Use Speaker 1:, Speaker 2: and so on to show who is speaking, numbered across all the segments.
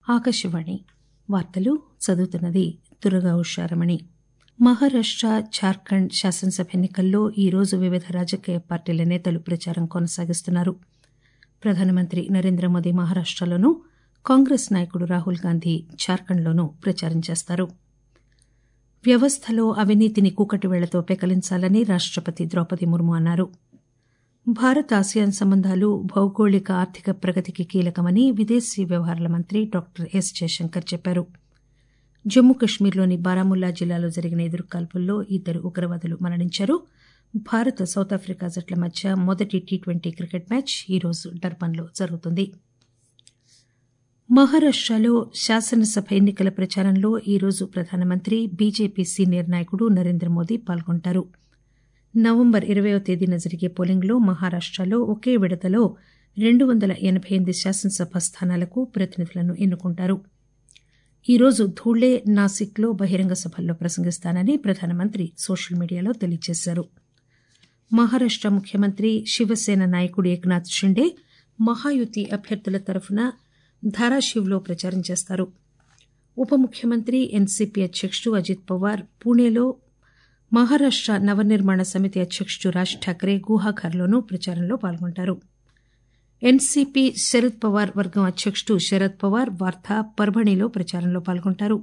Speaker 1: ఆకాశవాణి వార్తలు చదువుతున్నది దుర్గా ఉషారమణి మహారాష్ట జార్ఖండ్ శాసనసభ ఎన్నికల్లో ఈరోజు వివిధ రాజకీయ పార్టీల నేతలు ప్రచారం కొనసాగిస్తున్నారు ప్రధానమంత్రి నరేంద్ర మోదీ మహారాష్టలోనూ కాంగ్రెస్ నాయకుడు రాహుల్ గాంధీ జార్ఖండ్లోనూ ప్రచారం చేస్తారు వ్యవస్థలో అవినీతిని కూకటి వేళ్లతో పెకలించాలని రాష్టపతి ద్రౌపది ముర్ము అన్నారు భారత్ ఆసియాన్ సంబంధాలు భౌగోళిక ఆర్థిక ప్రగతికి కీలకమని విదేశీ వ్యవహారాల మంత్రి డాక్టర్ ఎస్ జయశంకర్ చెప్పారు జమ్మూ కశ్మీర్లోని బారాముల్లా జిల్లాలో జరిగిన ఎదురుకాల్పుల్లో ఇద్దరు ఉగ్రవాదులు మరణించారు భారత్ సౌత్ ఆఫ్రికా జట్ల మధ్య మొదటి టీ ట్వంటీ క్రికెట్ మ్యాచ్ ఈరోజు డర్బన్లో జరుగుతుంది మహారాష్టలో శాసనసభ ఎన్నికల ప్రచారంలో ఈరోజు ప్రధానమంత్రి బీజేపీ సీనియర్ నాయకుడు నరేంద్ర మోదీ పాల్గొంటారు నవంబర్ ఇరవయో తేదీన జరిగే పోలింగ్లో మహారాష్టలో ఒకే విడతలో రెండు వందల ఎనబై ఎనిమిది శాసనసభ స్థానాలకు ప్రతినిధులను ఎన్నుకుంటారు ఈరోజు ధూళే నాసిక్లో బహిరంగ సభల్లో ప్రసంగిస్తానని ప్రధానమంత్రి సోషల్ మీడియాలో తెలియజేశారు మహారాష్ట ముఖ్యమంత్రి శివసేన నాయకుడు ఏక్నాథ్ షిండే మహాయుతి అభ్యర్థుల తరఫున ధారాషివ్లో ప్రచారం చేస్తారు ఉప ముఖ్యమంత్రి ఎన్సీపీ అధ్యకుడు అజిత్ పవార్ పూణేలో మహారాష్ట నవనిర్మాణ సమితి అధ్యకుడు రాజ్ ఠాకరే గుహాఘర్లోనూ ప్రచారంలో పాల్గొంటారు ఎన్సీపీ శరద్ పవార్ వర్గం అధ్యకుడు శరద్ పవార్ వార్తా పర్భణిలో ప్రచారంలో పాల్గొంటారు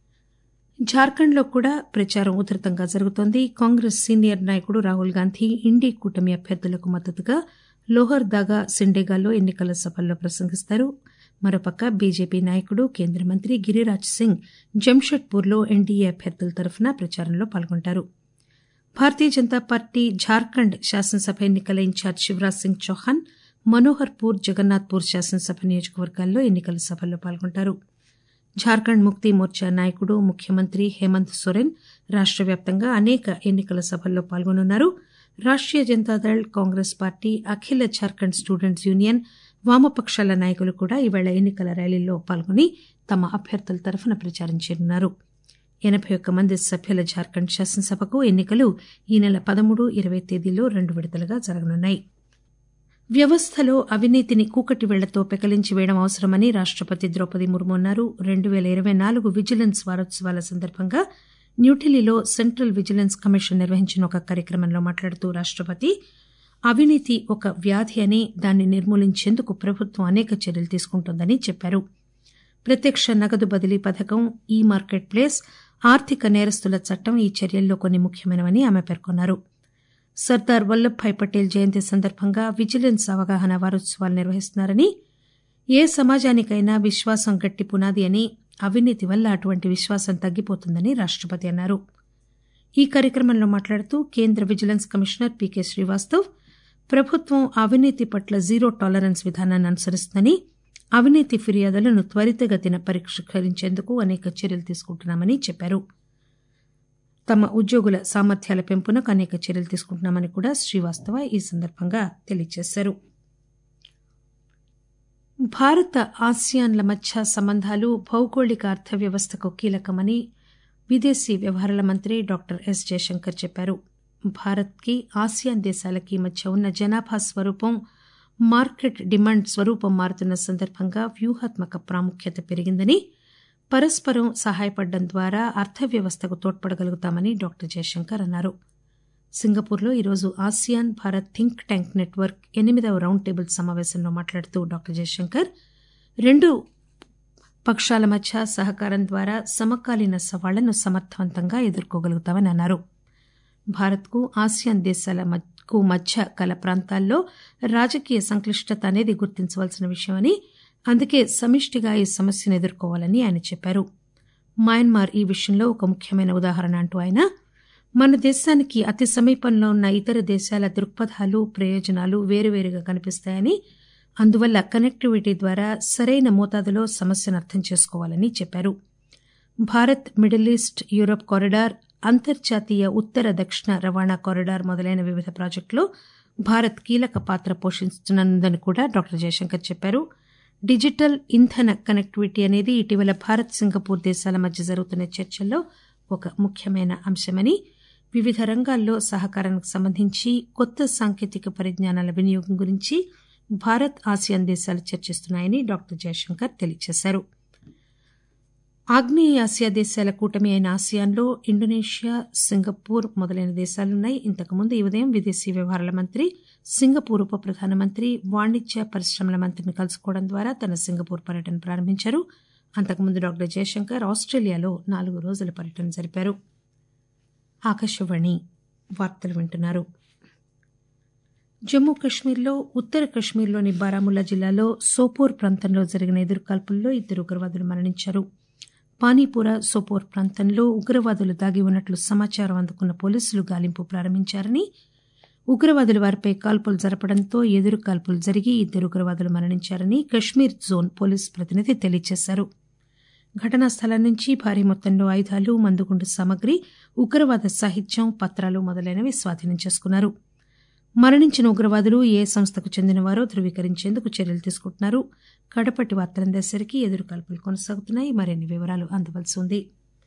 Speaker 1: జార్ఖండ్లో కూడా ప్రచారం ఉధృతంగా జరుగుతోంది కాంగ్రెస్ సీనియర్ నాయకుడు రాహుల్ గాంధీ ఇండీ కూటమి అభ్యర్థులకు మద్దతుగా లోహర్ దాగా సిండేగాల్లో ఎన్నికల సభల్లో ప్రసంగిస్తారు మరోపక్క బీజేపీ నాయకుడు కేంద్ర మంత్రి గిరిరాజ్ సింగ్ జంషెడ్పూర్లో ఎన్డీఏ అభ్యర్థుల తరఫున ప్రచారంలో పాల్గొంటారు భారతీయ జనతా పార్టీ జార్ఖండ్ శాసనసభ ఎన్నికల ఇన్ఛార్జ్ శివరాజ్ సింగ్ చౌహాన్ మనోహర్పూర్ జగన్నాథ్పూర్ శాసనసభ నియోజకవర్గాల్లో ఎన్నికల సభల్లో పాల్గొంటారు జార్ఖండ్ ముక్తి మోర్చా నాయకుడు ముఖ్యమంత్రి హేమంత్ సోరెన్ రాష్ట వ్యాప్తంగా అనేక ఎన్నికల సభల్లో పాల్గొనున్నారు రాష్టీయ జనతాదళ్ కాంగ్రెస్ పార్టీ అఖిల జార్ఖండ్ స్టూడెంట్స్ యూనియన్ వామపక్షాల నాయకులు కూడా ఈవేళ ఎన్నికల ర్యాలీల్లో పాల్గొని తమ అభ్యర్థుల తరఫున ప్రచారం చేయనున్నారు ఎనబై ఒక్క మంది సభ్యుల జార్ఖండ్ శాసనసభకు ఎన్నికలు ఈ నెల పదమూడు ఇరవై తేదీల్లో రెండు విడతలుగా జరగనున్నాయి వ్యవస్థలో అవినీతిని కూకటి వేళ్లతో పెకలించి వేయడం అవసరమని రాష్టపతి ద్రౌపది ముర్ము అన్నారు రెండు పేల ఇరవై నాలుగు విజిలెన్స్ వారోత్సవాల సందర్భంగా న్యూఢిల్లీలో సెంట్రల్ విజిలెన్స్ కమిషన్ నిర్వహించిన ఒక కార్యక్రమంలో మాట్లాడుతూ రాష్టపతి అవినీతి ఒక వ్యాధి అని దాన్ని నిర్మూలించేందుకు ప్రభుత్వం అనేక చర్యలు తీసుకుంటోందని చెప్పారు ప్రత్యక్ష నగదు బదిలీ పథకం ఈ మార్కెట్ ప్లేస్ ఆర్థిక నేరస్తుల చట్టం ఈ చర్యల్లో కొన్ని ముఖ్యమైనవని ఆమె పేర్కొన్నారు సర్దార్ వల్లభాయ్ పటేల్ జయంతి సందర్భంగా విజిలెన్స్ అవగాహన వారోత్సవాలు నిర్వహిస్తున్నారని ఏ సమాజానికైనా విశ్వాసం గట్టి పునాది అని అవినీతి వల్ల అటువంటి విశ్వాసం తగ్గిపోతుందని రాష్టపతి అన్నారు ఈ కార్యక్రమంలో మాట్లాడుతూ కేంద్ర విజిలెన్స్ కమిషనర్ పీకే శ్రీవాస్తవ్ ప్రభుత్వం అవినీతి పట్ల జీరో టాలరెన్స్ విధానాన్ని అనుసరిస్తుందని అవినీతి ఫిర్యాదులను త్వరితగతిన పరిష్కరించేందుకు అనేక చర్యలు తీసుకుంటున్నామని చెప్పారు తమ ఉద్యోగుల సామర్థ్యాల పెంపునకు అనేక చర్యలు తీసుకుంటున్నామని కూడా శ్రీవాస్తవ ఈ సందర్భంగా తెలియజేశారు భారత ఆసియాన్ల మధ్య సంబంధాలు భౌగోళిక అర్థవ్యవస్థకు కీలకమని విదేశీ వ్యవహారాల మంత్రి డాక్టర్ ఎస్ జయశంకర్ చెప్పారు భారత్కి ఆసియాన్ దేశాలకి మధ్య ఉన్న జనాభా స్వరూపం మార్కెట్ డిమాండ్ స్వరూపం మారుతున్న సందర్భంగా వ్యూహాత్మక ప్రాముఖ్యత పెరిగిందని పరస్పరం సహాయపడడం ద్వారా అర్థవ్యవస్థకు తోడ్పడగలుగుతామని డాక్టర్ జయశంకర్ అన్నారు సింగపూర్లో ఈరోజు ASEAN Bharat think tank network ఎనిమిదవ రౌండ్ టేబుల్ సమావేశంలో మాట్లాడుతూ డాక్టర్ జయశంకర్ రెండు పక్షాల మధ్య సహకారం ద్వారా సమకాలీన సవాళ్లను సమర్థవంతంగా ఎదుర్కోగలుగుతామని అన్నారు భారత్కు ఆసియాన్ దేశాల మధ్య గల ప్రాంతాల్లో రాజకీయ సంక్లిష్టత అనేది గుర్తించవలసిన విషయమని అందుకే సమిష్టిగా ఈ సమస్యను ఎదుర్కోవాలని ఆయన చెప్పారు మయన్మార్ ఈ విషయంలో ఒక ముఖ్యమైన ఉదాహరణ అంటూ ఆయన మన దేశానికి అతి సమీపంలో ఉన్న ఇతర దేశాల దృక్పథాలు ప్రయోజనాలు వేరువేరుగా కనిపిస్తాయని అందువల్ల కనెక్టివిటీ ద్వారా సరైన మోతాదులో సమస్యను అర్థం చేసుకోవాలని చెప్పారు Bharat middle east Europe corridor అంతర్జాతీయ ఉత్తర దక్షిణ రవాణా కారిడార్ మొదలైన వివిధ ప్రాజెక్టులో భారత్ కీలక పాత్ర పోషిస్తున్నదని కూడా డాక్టర్ జయశంకర్ చెప్పారు డిజిటల్ ఇంధన కనెక్టివిటీ అనేది ఇటీవల భారత్ సింగపూర్ దేశాల మధ్య జరుగుతున్న చర్చల్లో ఒక ముఖ్యమైన అంశమని వివిధ రంగాల్లో సహకారానికి సంబంధించి కొత్త సాంకేతిక పరిజ్ఞానాల వినియోగం గురించి భారత్ ఆసియాన్ దేశాలు చర్చిస్తున్నాయని డాక్టర్ జయశంకర్ తెలియజేశారు ఆగ్నేయ ఆసియా దేశాల కూటమి అయిన ఆసియాన్లో ఇండోనేషియా సింగపూర్ మొదలైన దేశాలున్నాయి ఇంతకుముందు ఈ ఉదయం విదేశీ వ్యవహారాల మంత్రి సింగపూర్ ఉప ప్రధానమంత్రి వాణిజ్య పరిశ్రమల మంత్రిని కలుసుకోవడం ద్వారా తన సింగపూర్ పర్యటన ప్రారంభించారు అంతకుముందు డాక్టర్ జయశంకర్ ఆస్ట్రేలియాలో నాలుగు రోజుల పర్యటన జరిపారు ఆకాశవాణి వార్తలు వింటున్నారు జమ్మూ కశ్మీర్లో ఉత్తర కశ్మీర్లోని బారాముల్లా జిల్లాలో సోపోర్ ప్రాంతంలో జరిగిన ఎదురుకాల్పుల్లో ఇద్దరు ఉగ్రవాదులు మరణించారు పానీపుర సోపోర్ ప్రాంతంలో ఉగ్రవాదులు దాగి ఉన్నట్లు సమాచారం అందుకున్న పోలీసులు గాలింపు ప్రారంభించారని ఉగ్రవాదులు వారిపై కాల్పులు జరపడంతో ఎదురు కాల్పులు జరిగి ఇద్దరు ఉగ్రవాదులు మరణించారని కశ్మీర్ జోన్ పోలీసు ప్రతినిధి తెలియజేశారు ఘటనా స్థలం నుంచి భారీ మొత్తంలో ఆయుధాలు మందుగుండు సామగ్రి ఉగ్రవాద సాహిత్యం పత్రాలు మొదలైనవి స్వాధీనం చేసుకున్నారు మరణించిన ఉగ్రవాదులు ఏ సంస్థకు చెందినవారో ధృవీకరించేందుకు చర్యలు తీసుకుంటున్నారు కడపటి వార్తలందేసరికి ఎదురు కాల్పులు కొనసాగుతున్నాయి మరిన్ని వివరాలు అందవలసి ఉంది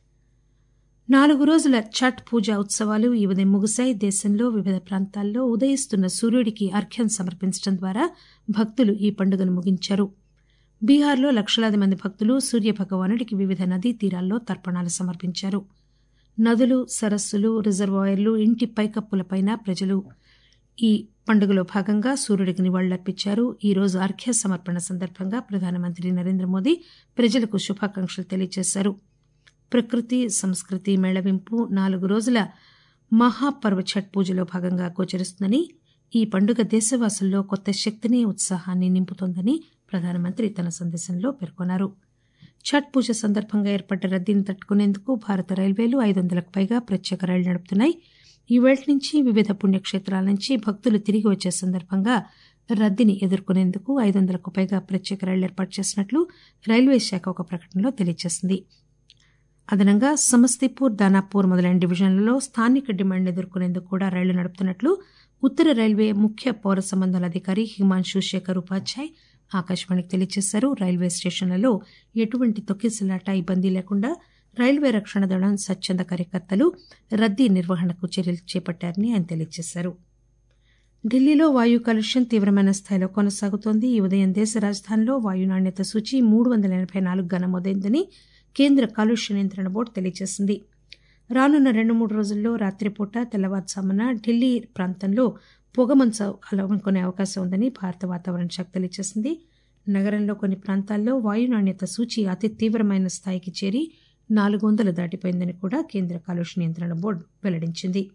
Speaker 1: నాలుగు రోజుల ఛట్ పూజా ఉత్సవాలు ఈ ఉదయం ముగిశాయి దేశంలో వివిధ ప్రాంతాల్లో ఉదయిస్తున్న సూర్యుడికి అర్ఘ్యం సమర్పించడం ద్వారా భక్తులు ఈ పండుగను ముగించారు బీహార్లో లక్షలాది మంది భక్తులు సూర్య భగవానుడికి వివిధ నదీ తీరాల్లో తర్పణాలు సమర్పించారు నదులు సరస్సులు రిజర్వాయర్లు ఇంటి పైకప్పులపైన ప్రజలు ఈ పండుగలో భాగంగా సూర్యుడికి నివాళులర్పించారు ఈ రోజు అర్ఘ్య సమర్పణ సందర్భంగా ప్రధానమంత్రి నరేంద్ర మోదీ ప్రజలకు శుభాకాంక్షలు తెలియజేశారు ప్రకృతి సంస్కృతి మేళవింపు నాలుగు రోజుల మహాపర్వ ఛట్ పూజలో భాగంగా గోచరిస్తుందని ఈ పండుగ దేశవాసుల్లో కొత్త శక్తిని ఉత్సాహాన్ని నింపుతోందని ప్రధానమంత్రి తన సందేశంలో పేర్కొన్నారు ఛట్ పూజ సందర్భంగా ఏర్పడ్డ రద్దీని తట్టుకునేందుకు భారత రైల్వేలు ఐదు వందలకు పైగా ప్రత్యేక రైళ్లు నడుపుతున్నాయి ఈ వేళ నుంచి వివిధ పుణ్యక్షేత్రాల నుంచి భక్తులు తిరిగి వచ్చే సందర్భంగా రద్దీని ఎదుర్కొనేందుకు ఐదు వందలకు పైగా ప్రత్యేక రైళ్లు ఏర్పాటు చేసినట్లు రైల్వే శాఖ ఒక ప్రకటనలో తెలియజేసింది అదనంగా సమస్తీపూర్ దానాపూర్ మొదలైన డివిజన్లలో స్థానిక డిమాండ్ ఎదుర్కొనేందుకు కూడా రైళ్లు నడుపుతున్నట్లు ఉత్తర రైల్వే ముఖ్య పౌర సంబంధాల అధికారి హిమాంశు శేఖర్ ఉపాధ్యాయ్ ఆకాశవాణికి తెలియజేశారు రైల్వే స్టేషన్లలో ఎటువంటి తొక్కిసలాట ఇబ్బంది లేకుండా రైల్వే రక్షణ దళం స్వచ్ఛంద కార్యకర్తలు రద్దీ నిర్వహణకు చర్యలు చేపట్టారని ఆయన తెలియజేశారు ఢిల్లీలో వాయు కాలుష్యం తీవ్రమైన స్థాయిలో కొనసాగుతోంది ఈ ఉదయం దేశ రాజధానిలో వాయు నాణ్యత సూచి మూడు వందల ఎనభై నాలుగుగా నమోదైందని కేంద్ర కాలుష్య నియంత్రణ బోర్డు తెలియజేసింది రానున్న రెండు మూడు రోజుల్లో రాత్రిపూట తెల్లవారుజామున ఢిల్లీ ప్రాంతంలో పొగమంచు అలవనుకునే అవకాశం ఉందని భారత వాతావరణ శాఖ తెలియజేసింది నగరంలో కొన్ని ప్రాంతాల్లో వాయు నాణ్యత సూచి అతి తీవ్రమైన స్థాయికి చేరి నాలుగు వందలు దాటిపోయిందని కూడా కేంద్ర కాలుష్య నియంత్రణ బోర్డు వెల్లడించింది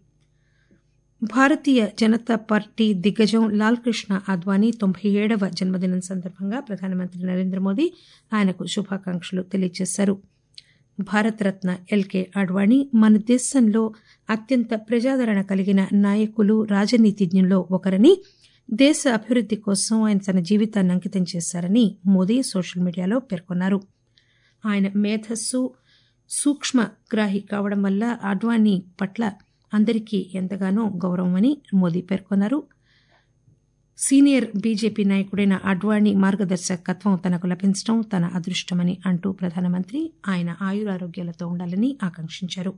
Speaker 1: భారతీయ జనతా పార్టీ దిగ్గజం లాల్ కృష్ణ అద్వానీ తొంభై ఏడవ జన్మదినం సందర్భంగా ప్రధానమంత్రి నరేంద్ర మోదీ ఆయనకు శుభాకాంక్షలు తెలియజేశారు భారతరత్న ఎల్కే అడ్వాణి మన దేశంలో అత్యంత ప్రజాదరణ కలిగిన నాయకులు రాజనీతిజ్ఞుల్లో ఒకరని దేశ అభివృద్ది కోసం ఆయన తన జీవితాన్ని అంకితం చేశారని మోదీ సోషల్ మీడియాలో పేర్కొన్నారు ఆయన మేధస్సు సూక్ష్మగ్రాహి కావడం వల్ల అడ్వాణి పట్ల అందరికీ ఎంతగానో గౌరవమని మోదీ పేర్కొన్నారు సీనియర్ బీజేపీ నాయకుడైన అడ్వాణి మార్గదర్శకత్వం తనకు లభించడం తన అదృష్టమని అంటూ ప్రధానమంత్రి ఆయన ఆయురారోగ్యాలతో ఉండాలని ఆకాంక్షించారు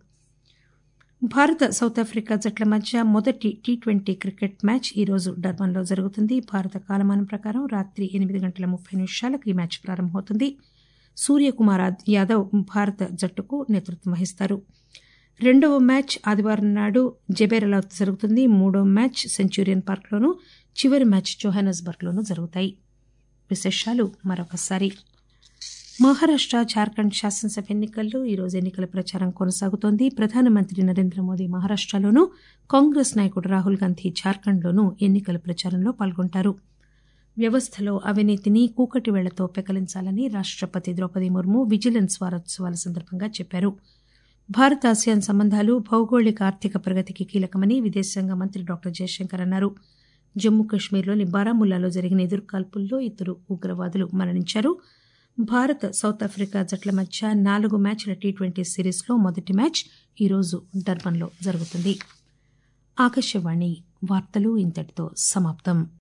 Speaker 1: భారత సౌత్ ఆఫ్రికా జట్ల మధ్య మొదటి టీ ట్వంటీ క్రికెట్ మ్యాచ్ ఈ రోజు డర్బన్లో జరుగుతుంది భారత కాలమానం ప్రకారం రాత్రి ఎనిమిది గంటల ముప్పై నిమిషాలకు ఈ మ్యాచ్ ప్రారంభమవుతుంది సూర్యకుమార్ యాదవ్ భారత జట్టుకు నేతృత్వం వహిస్తారు రెండవ మ్యాచ్ ఆదివారం నాడు జబేరలో జరుగుతుంది మూడో మ్యాచ్ సెంచురియన్ పార్క్లోనూ చివరి మ్యాచ్ జోహానస్బర్గ్లోనూ జరుగుతాయి విశేషాలు మరొకసారి మహారాష్ట జార్ఖండ్ శాసనసభ ఎన్నికల్లో ఈరోజు ఎన్నికల ప్రచారం కొనసాగుతోంది ప్రధానమంత్రి నరేంద్ర మోదీ మహారాష్టలోనూ కాంగ్రెస్ నాయకుడు రాహుల్ గాంధీ జార్ఖండ్లోనూ ఎన్నికల ప్రచారంలో పాల్గొంటారు వ్యవస్థలో అవినీతిని కూకటి వేళ్లతో పెకలించాలని రాష్టపతి ద్రౌపది ముర్ము విజిలెన్స్ వారోత్సవాల సందర్భంగా చెప్పారు భారత్ ఆసియాన్ సంబంధాలు భౌగోళిక ఆర్థిక ప్రగతికి కీలకమని విదేశాంగ మంత్రి డాక్టర్ జయశంకర్ అన్నారు జమ్మూ కశ్మీర్లోని బారాముల్లాలో జరిగిన ఎదురుకాల్పుల్లో ఇద్దరు ఉగ్రవాదులు మరణించారు భారత్ సౌత్ ఆఫ్రికా జట్ల మధ్య నాలుగు మ్యాచ్ల టీ ట్వంటీ సిరీస్లో మొదటి మ్యాచ్ ఈరోజు డర్బన్లో జరుగుతుంది ఆకాశవాణి వార్తలు ఇంతటితో సమాప్తం